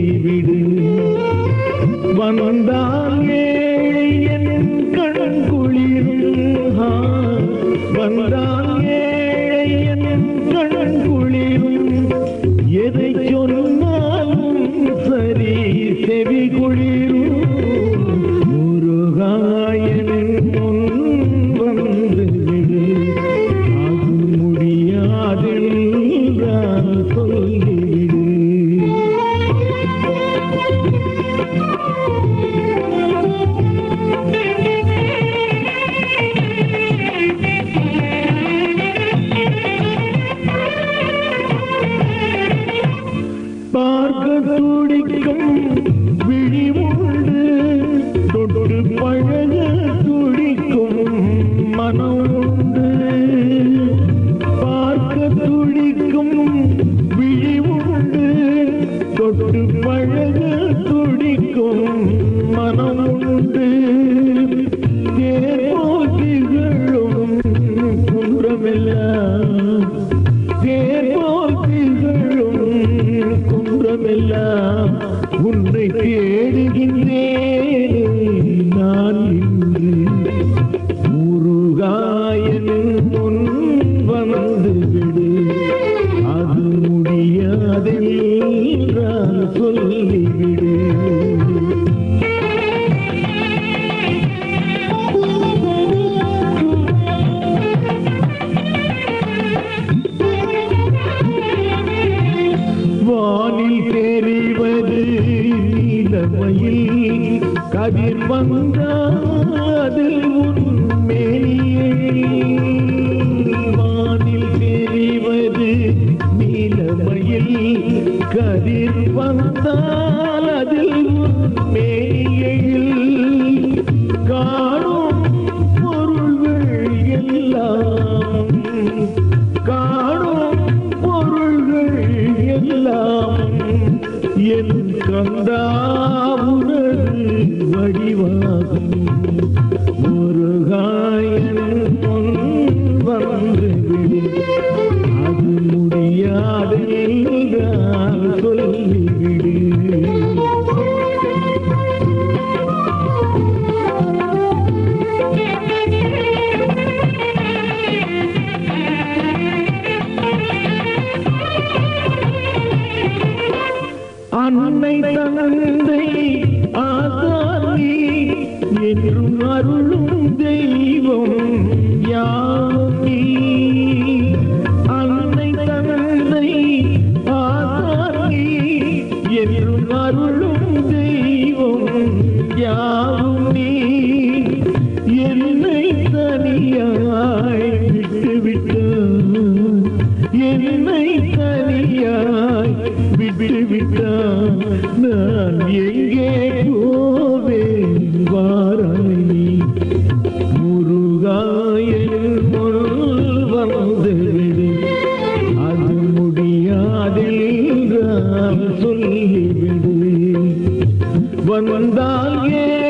சொல்லிவிடு வந்தால் ஏழை என் கண் குளிரும் ஆ, வந்தால் ஏழை என் கண் குளிரும் எதை சொன்னாலும் சரி செவி குளிரும் முருகாயன் முன் வந்து விடு அது முடியாதென்றால் சொல்லிவிடு பார்க்க துடிக்கும் விழி உண்டு தொட்டு பழக துடிக்கும் மனம் உண்டு பார்க்க துடிக்கும் விழி உண்டு தொட்டு பழக துடிக்கும் மனம் உண்டு தேர்வோல் திகழும் குன்றமெல்லாம் தேர்வோல் திகழும் குன்றமெல்லாம் உன்னை தேடுகின்றேன் நான் இன்று முருகாயன் முன் வந்து விடு அது முடியாதென்றால் சொல்லிவிடு வானில் தெரிவது நீலமயில் கதிர் வந்தாது உன்மேனியே வானில் தெரிவது நீலமயில் கதிர் வந்தால் அதில் உன்மேனியில் காணும் பொருள்கள் எல்லாம் காணும் பொருள்கள் எல்லாம் என் கந்தாவுனது வடிவாகும் முருகாயன் முன் வந்து விடு அது முடியாதென்றால் சொல்லிவிடு அன்னை தந்தை ஆசாமி என்றும் அருளும் தெய்வம் யாமி அன்னை தந்தை ஆசாமி என்றும் அருளும் தெய்வம் யாமி என்னை தனியாய் விட்டுவிட்டான் என்னை தனியாய் விட்டுவிட்டான் நான் எங்கே போவேன் வாராய் நீ முருகாயன் முன் வந்து விடு அது முடியாதென்றால் சொல்லிவிடு வந்தால் ஏ